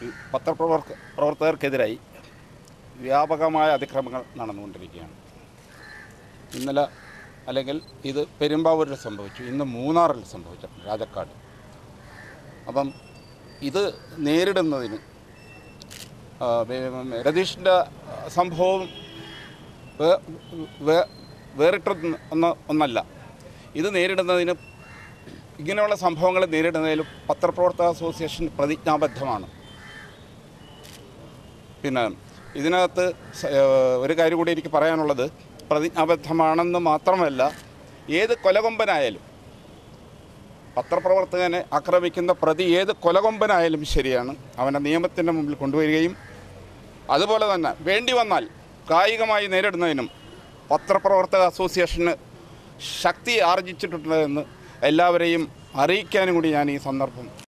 ഈ പത്രപ്രവർത്ത പ്രവർത്തകർക്കെതിരായി വ്യാപകമായ അതിക്രമങ്ങൾ നടന്നുകൊണ്ടിരിക്കുകയാണ് ഇന്നലെ അല്ലെങ്കിൽ ഇത് പെരുമ്പാവൂരിൽ സംഭവിച്ചു ഇന്ന് മൂന്നാറിൽ സംഭവിച്ചിട്ടുണ്ട് രാജക്കാട് അപ്പം ഇത് നേരിടുന്നതിന് ആ, വേ- രതീഷിൻ്റെ സംഭവം വേ- വേ- വേറിട്ട ഒന്ന് ഒന്നല്ല ഇത് നേരിടുന്നതിന് ഇങ്ങനെയുള്ള സംഭവങ്ങൾ നേരിടുന്നതിൽ പത്രപ്രവർത്തക അസോസിയേഷൻ പ്രതിജ്ഞാബദ്ധമാണ് പിന്നെ ഇതിനകത്ത് സ- ഏഹ് ഒരു കാര്യം കൂടി എനിക്ക് പറയാനുള്ളത് പ്രതിജ്ഞാബദ്ധമാണെന്ന് മാത്രമല്ല ഏത് കൊലകൊമ്പനായാലും പത്രപ്രവർത്തകനെ ആക്രമിക്കുന്ന പ്രതി ഏത് കൊലകൊമ്പനായാലും ശരിയാണ് അവനെ നിയമത്തിൻ്റെ മുമ്പിൽ കൊണ്ടുവരികയും അതുപോലെ തന്നെ വേണ്ടി വന്നാൽ കായികമായി നേരിടുന്നതിനും പത്രപ്രവർത്തക അസോസിയേഷന് ശക്തി ആർജിച്ചിട്ടുണ്ട് എന്ന് എല്ലാവരെയും അറിയിക്കാനും കൂടി ഞാൻ ഈ സന്ദർഭം